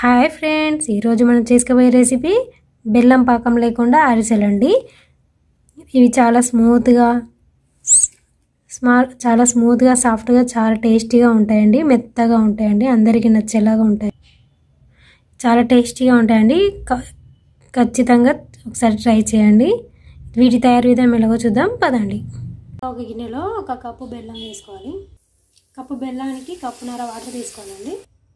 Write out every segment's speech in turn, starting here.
hi friends ఈరోజు మనం చేసుకోబోయే రెసిపీ బెల్లం పాకం లేకుండా అరిసెలండి ఇవి చాలా స్మూత్గా స్మా చాలా స్మూత్గా సాఫ్ట్గా చాలా టేస్టీగా ఉంటాయండి మెత్తగా ఉంటాయండి అందరికీ నచ్చేలాగా ఉంటాయి చాలా టేస్టీగా ఉంటాయండి క- ఖచ్చితంగా ఒకసారి ట్రై చేయండి వీటి తయారు విధానం ఎలాగో చూద్దాం పదండి ఒక గిన్నెలో ఒక కప్పు బెల్లం వేసుకోవాలి కప్పు బెల్లానికి కప్పున్నర వాటర్ తీసుకోవాలండి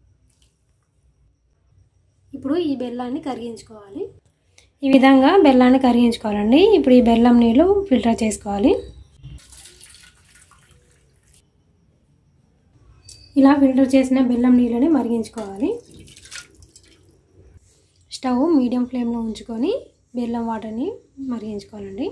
ఇప్పుడు ఈ బెల్లాన్ని కరిగించుకోవాలి ఈ విధంగా బెల్లాన్ని కరిగించుకోవాలండి ఇప్పుడు ఈ బెల్లం నీళ్ళు ఫిల్టర్ చేసుకోవాలి ఇలా ఫిల్టర్ చేసిన బెల్లం నీళ్ళని మరిగించుకోవాలి స్టవ్ మీడియం ఫ్లేమ్లో ఉంచుకొని బెల్లం వాటర్ని మరిగించుకోవాలండి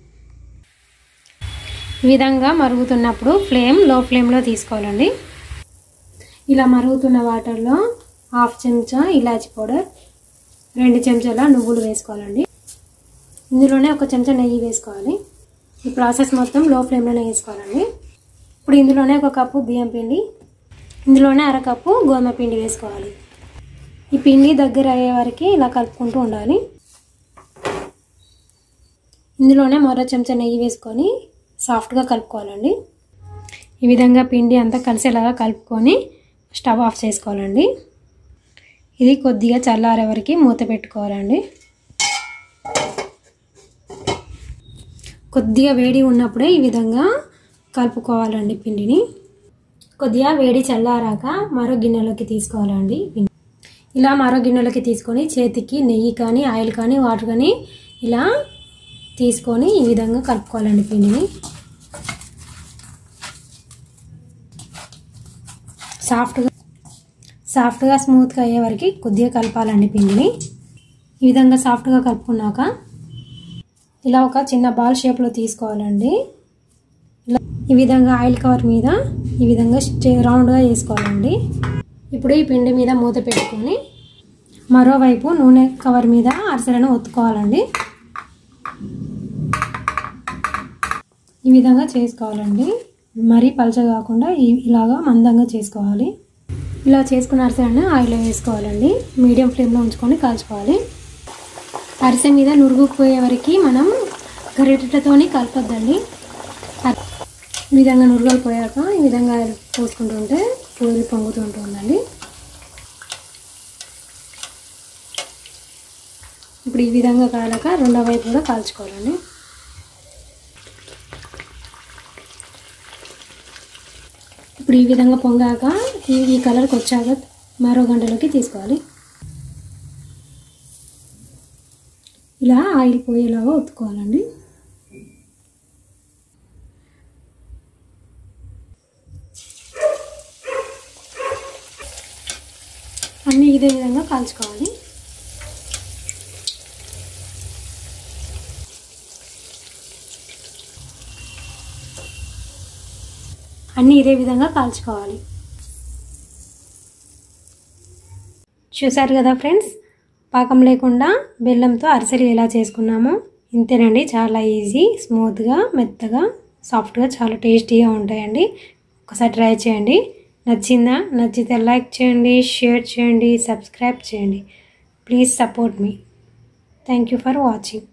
ఈ విధంగా మరుగుతున్నప్పుడు ఫ్లేమ్ లో ఫ్లేమ్లో తీసుకోవాలండి ఇలా మరుగుతున్న వాటర్లో హాఫ్ చెంచా ఇలాచి పౌడర్ రెండు చెంచాల నువ్వులు వేసుకోవాలండి ఇందులోనే ఒక చెంచా నెయ్యి వేసుకోవాలి ఈ ప్రాసెస్ మొత్తం లో ఫ్లేమ్లోనే వేసుకోవాలండి ఇప్పుడు ఇందులోనే ఒక కప్పు బియ్యం పిండి ఇందులోనే అరకప్పు గోధుమ పిండి వేసుకోవాలి ఈ పిండి దగ్గర అయ్యే వరకు ఇలా కలుపుకుంటూ ఉండాలి ఇందులోనే మరో చెంచా నెయ్యి వేసుకొని సాఫ్ట్గా కలుపుకోవాలండి ఈ విధంగా పిండి అంతా కలిసేలాగా కలుపుకొని స్టవ్ ఆఫ్ చేసుకోవాలండి ఇది కొద్దిగా చల్లారే వరకు మూత పెట్టుకోవాలండి కొద్దిగా వేడి ఉన్నప్పుడే ఈ విధంగా కలుపుకోవాలండి పిండిని కొద్దిగా వేడి చల్లారాక మరో గిన్నెలోకి తీసుకోవాలండి ఇలా మరో గిన్నెలోకి తీసుకొని చేతికి నెయ్యి కానీ ఆయిల్ కానీ వాటర్ కానీ ఇలా తీసుకొని ఈ విధంగా కలుపుకోవాలండి పిండిని సాఫ్ట్గా సాఫ్ట్గా స్మూత్గా అయ్యే వరకు కొద్దిగా కలపాలండి పిండిని ఈ విధంగా సాఫ్ట్గా కలుపుకున్నాక ఇలా ఒక చిన్న బాల్ షేప్లో తీసుకోవాలండి ఇలా ఈ విధంగా ఆయిల్ కవర్ మీద ఈ విధంగా రౌండ్గా వేసుకోవాలండి ఇప్పుడు ఈ పిండి మీద మూత పెట్టుకొని మరోవైపు నూనె కవర్ మీద అరిసెలను ఒత్తుకోవాలండి ఈ విధంగా చేసుకోవాలండి మరీ పలచ కాకుండా ఇలాగా మందంగా చేసుకోవాలి ఇలా చేసుకున్న అరిసెలను ఆయిల్లో వేసుకోవాలండి మీడియం ఫ్లేమ్లో ఉంచుకొని కాల్చుకోవాలి అరిసె మీద నురుగుపోయే వరకు మనం గరిటెలతోని కలపొద్దండి ఈ విధంగా నురుగలు పోయాక ఈ విధంగా పోసుకుంటుంటే పూరి పొంగుతూ ఉంటుందండి ఇప్పుడు ఈ విధంగా కాలాక రెండో వైపు కూడా కాల్చుకోవాలండి ఇప్పుడు ఈ విధంగా పొంగాక ఈ ఈ కలర్కి వచ్చాక మరో గంటలోకి తీసుకోవాలి ఇలా ఆయిల్ పోయేలాగా ఒత్తుకోవాలండి అన్నీ ఇదే విధంగా కాల్చుకోవాలి అన్నీ ఇదే విధంగా కాల్చుకోవాలి చూసారు కదా ఫ్రెండ్స్ పాకం లేకుండా బెల్లంతో అరిసెలు ఎలా చేసుకున్నామో ఇంతేనండి చాలా ఈజీ స్మూత్గా మెత్తగా సాఫ్ట్గా చాలా టేస్టీగా ఉంటాయండి ఒకసారి ట్రై చేయండి నచ్చిందా నచ్చితే లైక్ చేయండి షేర్ చేయండి సబ్స్క్రైబ్ చేయండి ప్లీజ్ సపోర్ట్ మీ థ్యాంక్ యూ ఫర్ వాచింగ్